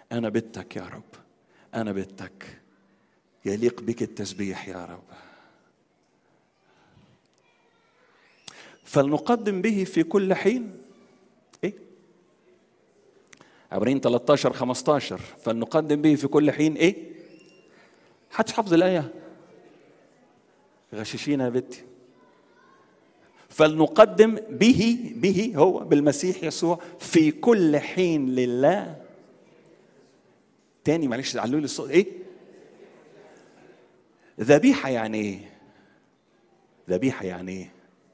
أنا بدتك يا رب أنا بدتك يليق بك التسبيح يا رب فلنقدم به في كل حين ايه عبرين 13 15 فلنقدم به في كل حين ايه حدش حافظ الايه غششينا يا بنتي فلنقدم به به هو بالمسيح يسوع في كل حين لله تاني معلش علوا لي الصوت ايه ذبيحه يعني ايه ذبيحه يعني ايه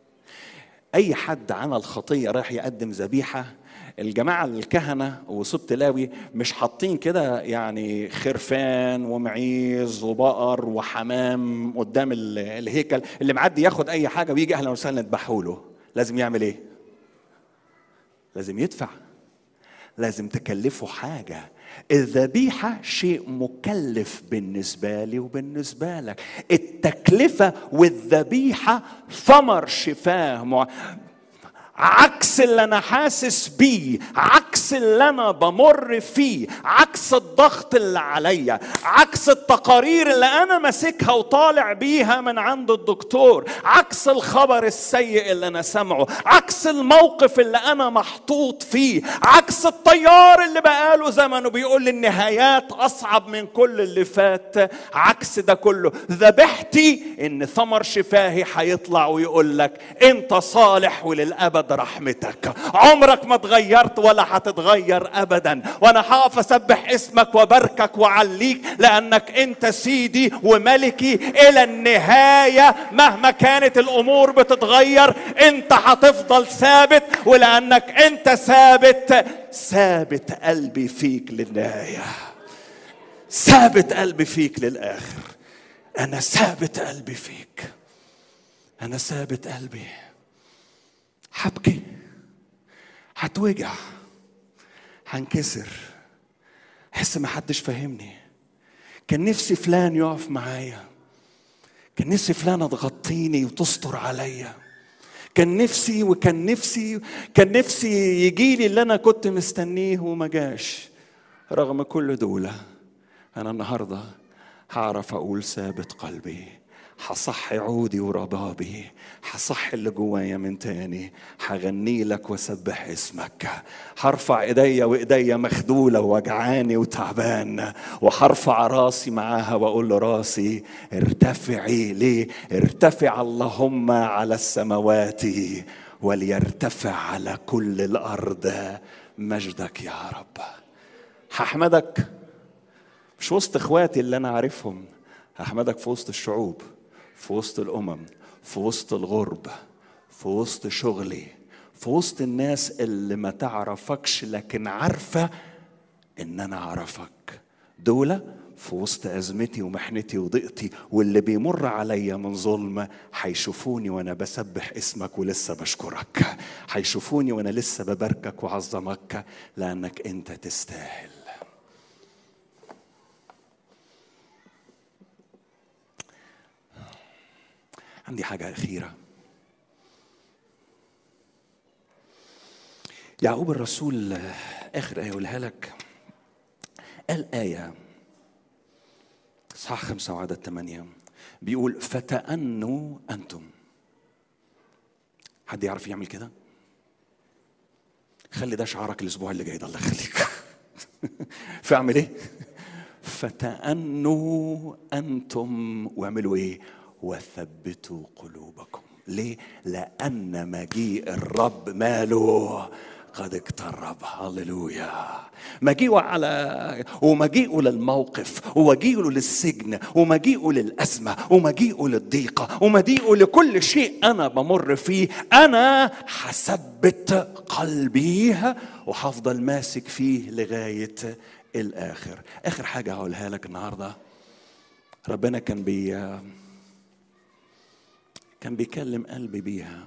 اي حد عمل خطيه راح يقدم ذبيحه الجماعه الكهنه وسبط لاوي مش حاطين كده يعني خرفان ومعيز وبقر وحمام قدام ال- الهيكل اللي معدي ياخد اي حاجه ويجي اهلا وسهلا نذبحوا له لازم يعمل ايه لازم يدفع لازم تكلفه حاجه الذبيحة شيء مكلف بالنسبة لي وبالنسبة لك التكلفة والذبيحة ثمر شفاه مع... عكس اللي انا حاسس بيه عكس اللي انا بمر فيه عكس الضغط اللي عليا عكس التقارير اللي انا ماسكها وطالع بيها من عند الدكتور عكس الخبر السيء اللي انا سامعه عكس الموقف اللي انا محطوط فيه عكس الطيار اللي بقاله زمنه بيقول لي النهايات اصعب من كل اللي فات عكس ده كله ذبحتي ان ثمر شفاهي هيطلع ويقول لك انت صالح وللابد رحمتك عمرك ما اتغيرت ولا هتتغير ابدا وانا هقف اسبح اسمك وباركك وعليك لانك انت سيدي وملكي الى النهايه مهما كانت الامور بتتغير انت هتفضل ثابت ولانك انت ثابت ثابت قلبي فيك للنهايه ثابت قلبي فيك للاخر انا ثابت قلبي فيك انا ثابت قلبي هبكي هتوجع هنكسر احس ما حدش فاهمني كان نفسي فلان يقف معايا كان نفسي فلانة تغطيني وتستر عليا كان نفسي وكان نفسي كان نفسي يجي لي اللي انا كنت مستنيه وما جاش رغم كل دول انا النهارده هعرف اقول ثابت قلبي هصحي عودي وربابي هصحي اللي جوايا من تاني هغني لك واسبح اسمك هرفع ايديا وايديا مخدوله ووجعاني وتعبان وهرفع راسي معاها واقول له راسي ارتفعي ليه ارتفع اللهم على السماوات وليرتفع على كل الارض مجدك يا رب هحمدك مش وسط اخواتي اللي انا عارفهم هحمدك في وسط الشعوب في وسط الامم في وسط الغرب في وسط شغلي في وسط الناس اللي ما تعرفكش لكن عارفه ان انا اعرفك دول في وسط ازمتي ومحنتي وضيقتي واللي بيمر عليا من ظلم هيشوفوني وانا بسبح اسمك ولسه بشكرك هيشوفوني وانا لسه بباركك وعظمك لانك انت تستاهل عندي حاجة أخيرة يعقوب الرسول آخر آية أقولها لك قال آية صح خمسة وعدد ثمانية بيقول فتأنوا أنتم حد يعرف يعمل كده؟ خلي ده شعارك الأسبوع اللي جاي ده الله يخليك فاعمل إيه؟ فتأنوا أنتم واعملوا إيه؟ وثبتوا قلوبكم ليه لان مجيء الرب ماله قد اقترب هللويا مجيئه على ومجيئه للموقف ومجيئه للسجن ومجيئه للأزمة ومجيئه للضيقة ومجيئه لكل شيء أنا بمر فيه أنا هثبت قلبي وهفضل ماسك فيه لغاية الآخر آخر حاجة هقولها لك النهاردة ربنا كان بي كان بيكلم قلبي بيها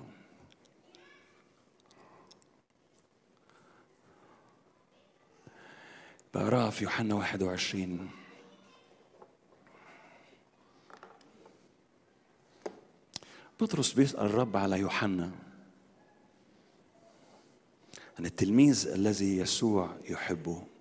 بقراها في يوحنا 21 بطرس بيسأل الرب على يوحنا عن التلميذ الذي يسوع يحبه